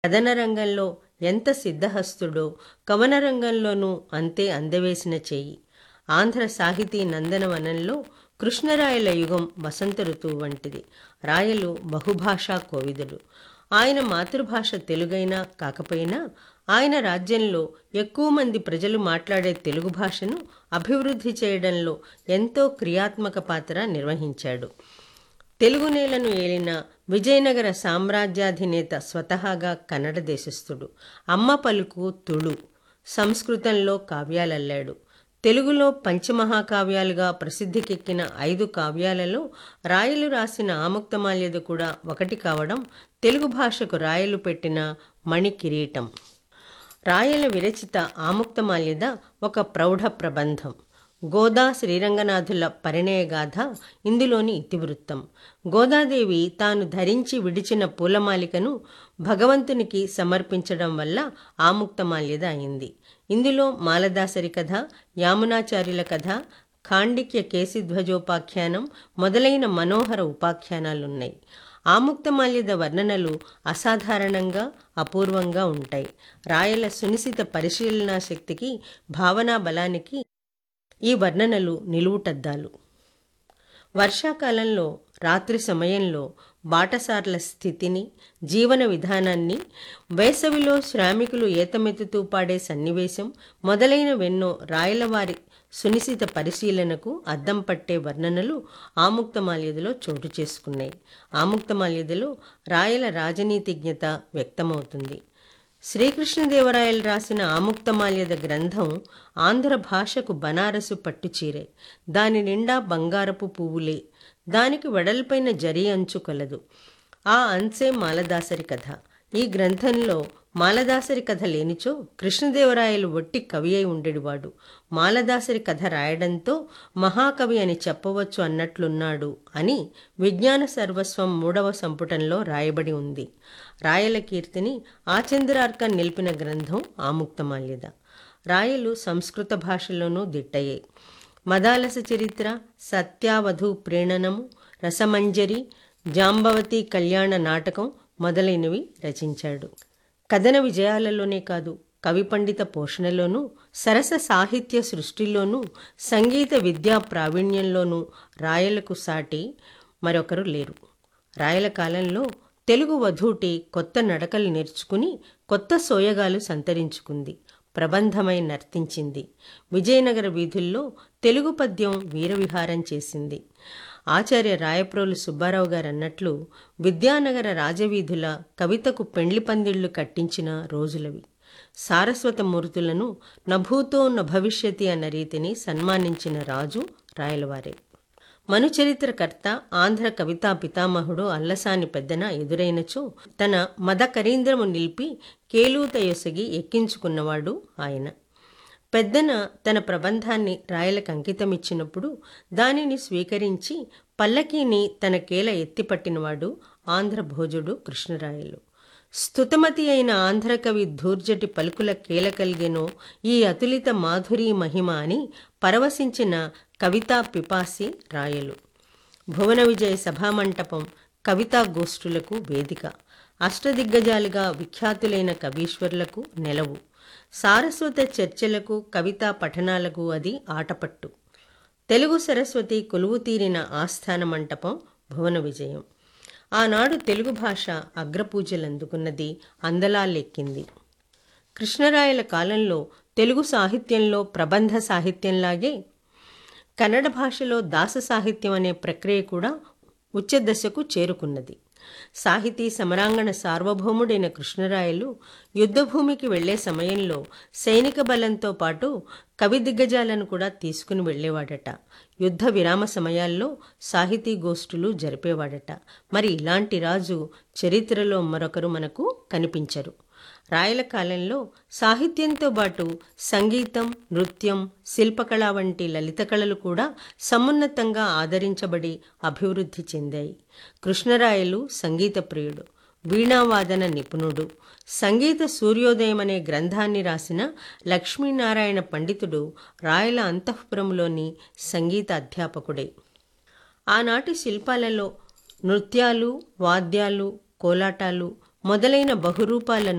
కథన రంగంలో ఎంత సిద్ధహస్తుడో కవన రంగంలోనూ అంతే అందవేసిన చెయ్యి ఆంధ్ర సాహితీ నందనవనంలో కృష్ణరాయల యుగం వసంత ఋతువు వంటిది రాయలు బహుభాషా కోవిదుడు ఆయన మాతృభాష తెలుగైనా కాకపోయినా ఆయన రాజ్యంలో ఎక్కువ మంది ప్రజలు మాట్లాడే తెలుగు భాషను అభివృద్ధి చేయడంలో ఎంతో క్రియాత్మక పాత్ర నిర్వహించాడు తెలుగు నేలను ఏలిన విజయనగర సామ్రాజ్యాధినేత స్వతహాగా కన్నడ దేశస్థుడు అమ్మ పలుకు తుళు సంస్కృతంలో కావ్యాలల్లాడు తెలుగులో పంచమహాకావ్యాలుగా ప్రసిద్ధికెక్కిన ఐదు కావ్యాలలో రాయలు రాసిన ఆముక్తమాల్యద కూడా ఒకటి కావడం తెలుగు భాషకు రాయలు పెట్టిన మణి కిరీటం రాయల విరచిత ఆముక్తమాల్యద ఒక ప్రౌఢ ప్రబంధం గోదా శ్రీరంగనాథుల పరిణయగాథ ఇందులోని ఇతివృత్తం గోదాదేవి తాను ధరించి విడిచిన పూలమాలికను భగవంతునికి సమర్పించడం వల్ల ఆముక్తమాల్యద అయింది ఇందులో మాలదాసరి కథ యామునాచార్యుల కథ ఖాండిక్య కేశిధ్వజోపాఖ్యానం మొదలైన మనోహర ఉపాఖ్యానాలున్నాయి ఆముక్తమాల్యద వర్ణనలు అసాధారణంగా అపూర్వంగా ఉంటాయి రాయల సునిశిత పరిశీలనా శక్తికి భావనా బలానికి ఈ వర్ణనలు నిలువుటద్దాలు వర్షాకాలంలో రాత్రి సమయంలో బాటసార్ల స్థితిని జీవన విధానాన్ని వేసవిలో శ్రామికులు ఈతమెత్తుతూ పాడే సన్నివేశం మొదలైనవెన్నో రాయలవారి సునిశిత పరిశీలనకు అద్దం పట్టే వర్ణనలు ఆముక్తమాల్యదలో చోటు చేసుకున్నాయి ఆముక్తమాల్యదలో రాయల రాజనీతిజ్ఞత వ్యక్తమవుతుంది శ్రీకృష్ణదేవరాయలు రాసిన ఆముక్తమాల్యద గ్రంథం ఆంధ్ర భాషకు బనారసు పట్టుచీరే దాని నిండా బంగారపు పువ్వులే దానికి వెడల్పైన జరి అంచు కలదు ఆ అంచే మాలదాసరి కథ ఈ గ్రంథంలో మాలదాసరి కథ లేనిచో కృష్ణదేవరాయలు ఒట్టి కవి అయి ఉండేవాడు మాలదాసరి కథ రాయడంతో మహాకవి అని చెప్పవచ్చు అన్నట్లున్నాడు అని విజ్ఞాన సర్వస్వం మూడవ సంపుటంలో రాయబడి ఉంది రాయల కీర్తిని ఆచంద్రార్కన్ నిలిపిన గ్రంథం ఆముక్తమాల్యద రాయలు సంస్కృత భాషలోనూ దిట్టయ్యే మదాలస చరిత్ర సత్యావధు ప్రేణనము రసమంజరి జాంబవతి కళ్యాణ నాటకం మొదలైనవి రచించాడు కథన విజయాలలోనే కాదు కవి పండిత పోషణలోనూ సరస సాహిత్య సృష్టిలోనూ సంగీత విద్యా ప్రావీణ్యంలోనూ రాయలకు సాటి మరొకరు లేరు రాయల కాలంలో తెలుగు వధూటి కొత్త నడకలు నేర్చుకుని కొత్త సోయగాలు సంతరించుకుంది ప్రబంధమై నర్తించింది విజయనగర వీధుల్లో తెలుగు పద్యం వీరవిహారం చేసింది ఆచార్య రాయప్రోలు సుబ్బారావు గారు అన్నట్లు విద్యానగర రాజవీధుల కవితకు పెండ్లి పందిళ్లు కట్టించిన రోజులవి సారస్వత మూర్తులను నభూతో న భవిష్యతి అన్న రీతిని సన్మానించిన రాజు రాయలవారే మనుచరిత్రకర్త ఆంధ్ర కవితా పితామహుడు అల్లసాని పెద్దన ఎదురైనచో తన మద కరీంద్రము నిలిపి కేలూత యొసగి ఎక్కించుకున్నవాడు ఆయన పెద్దన తన ప్రబంధాన్ని రాయలకు అంకితమిచ్చినప్పుడు దానిని స్వీకరించి పల్లకీని తన కేల ఎత్తిపట్టినవాడు ఆంధ్ర భోజుడు కృష్ణరాయలు స్తుతమతి అయిన ఆంధ్రకవి ధూర్జటి పలుకుల కేల కలిగెనో ఈ అతులిత మాధురీ మహిమ అని పరవశించిన కవితా పిపాసి రాయలు భువన విజయ సభామంటపం కవితా గోష్ఠులకు వేదిక అష్టదిగ్గజాలుగా విఖ్యాతులైన కవీశ్వరులకు నెలవు సారస్వత చర్చలకు కవితా పఠనాలకు అది ఆటపట్టు తెలుగు సరస్వతి కొలువు తీరిన ఆస్థాన మంటపం భువన విజయం ఆనాడు తెలుగు భాష అగ్రపూజలందుకున్నది అందలాలెక్కింది కృష్ణరాయల కాలంలో తెలుగు సాహిత్యంలో ప్రబంధ సాహిత్యంలాగే కన్నడ భాషలో దాస సాహిత్యం అనే ప్రక్రియ కూడా ఉచ్చదశకు చేరుకున్నది సాహితీ సమరాంగణ సార్వభౌముడైన కృష్ణరాయలు యుద్ధభూమికి వెళ్లే సమయంలో సైనిక బలంతో పాటు కవి దిగ్గజాలను కూడా తీసుకుని వెళ్లేవాడట యుద్ధ విరామ సమయాల్లో సాహితీ గోష్ఠులు జరిపేవాడట మరి ఇలాంటి రాజు చరిత్రలో మరొకరు మనకు కనిపించరు రాయల కాలంలో సాహిత్యంతో పాటు సంగీతం నృత్యం శిల్పకళ వంటి లలిత కళలు కూడా సమున్నతంగా ఆదరించబడి అభివృద్ధి చెందాయి కృష్ణరాయలు సంగీత ప్రియుడు వీణావాదన నిపుణుడు సంగీత సూర్యోదయం అనే గ్రంథాన్ని రాసిన లక్ష్మీనారాయణ పండితుడు రాయల అంతఃపురంలోని సంగీత అధ్యాపకుడే ఆనాటి శిల్పాలలో నృత్యాలు వాద్యాలు కోలాటాలు మొదలైన బహురూపాలను